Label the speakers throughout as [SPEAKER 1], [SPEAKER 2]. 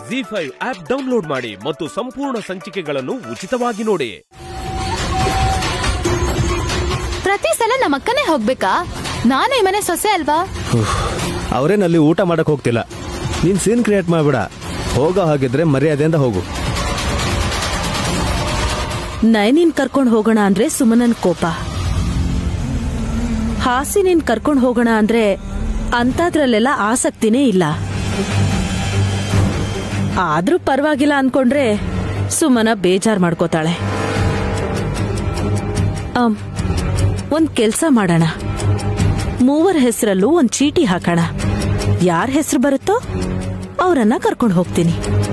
[SPEAKER 1] G five app download ಮಾಡಿ ಮತ್ತು ಸಂಪೂರ್ಣ ಸಂಚಿಕೆಗಳನ್ನು ಉಚಿತವಾಗಿ ನೋಡಿ
[SPEAKER 2] ಪ್ರತಿ ಸಲ ನಮ್ಮ ಅಕ್ಕನೇ ಹೋಗ್ಬೇಕಾ ನಾನು ಈ ಮನೆ ಸೊಸೆ ಅಲ್ವಾ
[SPEAKER 3] ಅವರೇನಲ್ಲಿ ಊಟ ಮಾಡಕ್ ಹೋಗ್ತಿಲ್ಲ ನೀನ್ ಸೀನ್ ಕ್ರಿಯೇಟ್ ಮಾಡ್ಬೇಡ ಹೋಗೋ ಹಾಗಿದ್ರೆ ಮರ್ಯಾದೆಯಿಂದ ಹೋಗು
[SPEAKER 4] ನಯನಿನ್ ಕರ್ಕೊಂಡ್ ಹೋಗೋಣ ಅಂದ್ರೆ ಸುಮನನ್ ಕೋಪ ಹಾಸಿನಿನ್ ಕರ್ಕೊಂಡ್ ಹೋಗೋಣ ಅಂದ್ರೆ ಅಂತದ್ರಲ್ಲೆಲ್ಲ ಆಸಕ್ತಿನೇ ಇಲ್ಲ ಆದ್ರೂ ಪರವಾಗಿಲ್ಲ ಅನ್ಕೊಂಡ್ರೆ ಸುಮನ ಬೇಜಾರ್ ಮಾಡ್ಕೋತಾಳೆ ಆಮ್, ಒಂದ್ ಕೆಲ್ಸ ಮಾಡೋಣ ಮೂವರ ಹೆಸರಲ್ಲೂ ಒಂದ್ ಚೀಟಿ ಹಾಕೋಣ ಯಾರ ಹೆಸರು ಬರುತ್ತೋ ಅವರನ್ನ ಕರ್ಕೊಂಡು ಹೋಗ್ತೀನಿ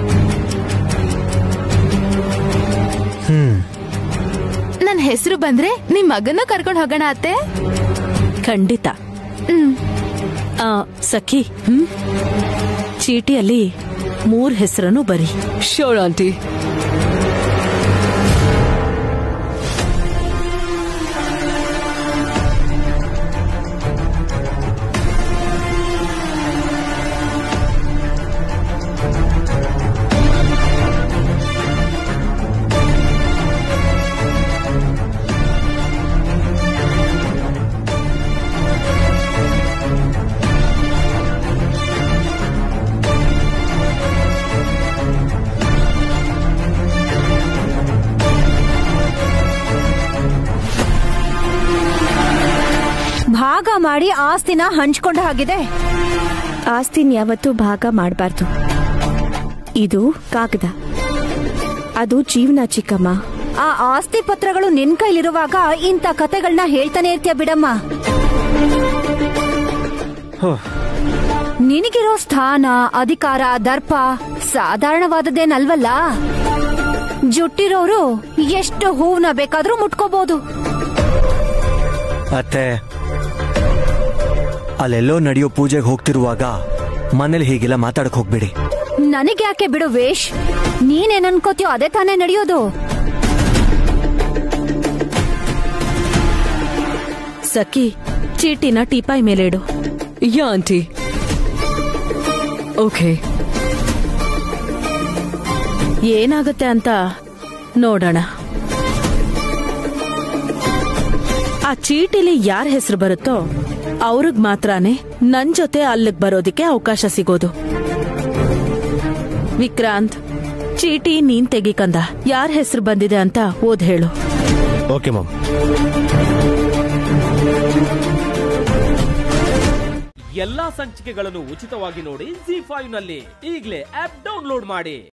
[SPEAKER 2] ನನ್ ಹೆಸರು ಬಂದ್ರೆ ನಿಮ್ ಮಗನ ಕರ್ಕೊಂಡ್ ಹೋಗೋಣ ಅತ್ತೆ
[SPEAKER 4] ಖಂಡಿತ
[SPEAKER 2] ಹ್ಮ್
[SPEAKER 4] ಆ, ಸಖಿ ಹ್ಮ್ ಚೀಟಿಯಲ್ಲಿ ಮೂರ್ ಹೆಸರನ್ನು ಬರಿ
[SPEAKER 5] ಶೋರ್ ಆಂಟಿ
[SPEAKER 6] ಭಾಗ ಮಾಡಿ ಆಸ್ತಿನ ಹಂಚ್ಕೊಂಡ ಹಾಗಿದೆ
[SPEAKER 7] ಆಸ್ತಿನ ಯಾವತ್ತೂ ಭಾಗ ಮಾಡಬಾರ್ದು ಇದು ಕಾಗದ ಅದು ಜೀವನ ಚಿಕ್ಕಮ್ಮ
[SPEAKER 6] ಆ ಆಸ್ತಿ ಪತ್ರಗಳು ನಿನ್ ಕೈಲಿರುವಾಗ ಇಂಥ ಕತೆಗಳನ್ನ ಹೇಳ್ತಾನೆ ಇರ್ತೀಯ ಬಿಡಮ್ಮ ನಿನಗಿರೋ ಸ್ಥಾನ ಅಧಿಕಾರ ದರ್ಪ ಸಾಧಾರಣವಾದದ್ದೇನಲ್ವಲ್ಲ ಜುಟ್ಟಿರೋರು ಎಷ್ಟು ಹೂವನ್ನ ಬೇಕಾದ್ರೂ ಮುಟ್ಕೋಬಹುದು
[SPEAKER 8] ಅತ್ತೆ ಅಲ್ಲೆಲ್ಲೋ ನಡೆಯೋ ಪೂಜೆಗೆ ಹೋಗ್ತಿರುವಾಗ ಮನೇಲಿ ಹೀಗೆಲ್ಲ ಮಾತಾಡಕ್ ಹೋಗ್ಬೇಡಿ
[SPEAKER 6] ನನಗೆ ಯಾಕೆ ಬಿಡು ವೇಶ್ ನೀನೇನ್ ಅನ್ಕೋತೀಯೋ ಅದೇ ತಾನೇ ನಡೆಯೋದು
[SPEAKER 4] ಸಖಿ ಚೀಟಿನ ಟೀಪಾಯ್ ಮೇಲೆ ಇಡು
[SPEAKER 5] ಯಾ ಆಂಟಿ ಓಕೆ
[SPEAKER 4] ಏನಾಗುತ್ತೆ ಅಂತ ನೋಡೋಣ ಆ ಚೀಟಿಲಿ ಯಾರ ಹೆಸರು ಬರುತ್ತೋ ಅವ್ರಿಗ್ ಮಾತ್ರಾನೇ ನನ್ ಜೊತೆ ಅಲ್ಲಿಗ್ ಬರೋದಿಕ್ಕೆ ಅವಕಾಶ ಸಿಗೋದು ವಿಕ್ರಾಂತ್ ಚೀಟಿ ನೀನ್ ತೆಗಿಕಂದ ಯಾರ ಹೆಸರು ಬಂದಿದೆ ಅಂತ ಓದ್ ಹೇಳು
[SPEAKER 3] ಓಕೆ ಮಾಮ್
[SPEAKER 1] ಎಲ್ಲಾ ಸಂಚಿಕೆಗಳನ್ನು ಉಚಿತವಾಗಿ ನೋಡಿ ಜಿ ಫೈವ್ ನಲ್ಲಿ ಈಗಲೇ ಆಪ್ ಡೌನ್ಲೋಡ್ ಮಾಡಿ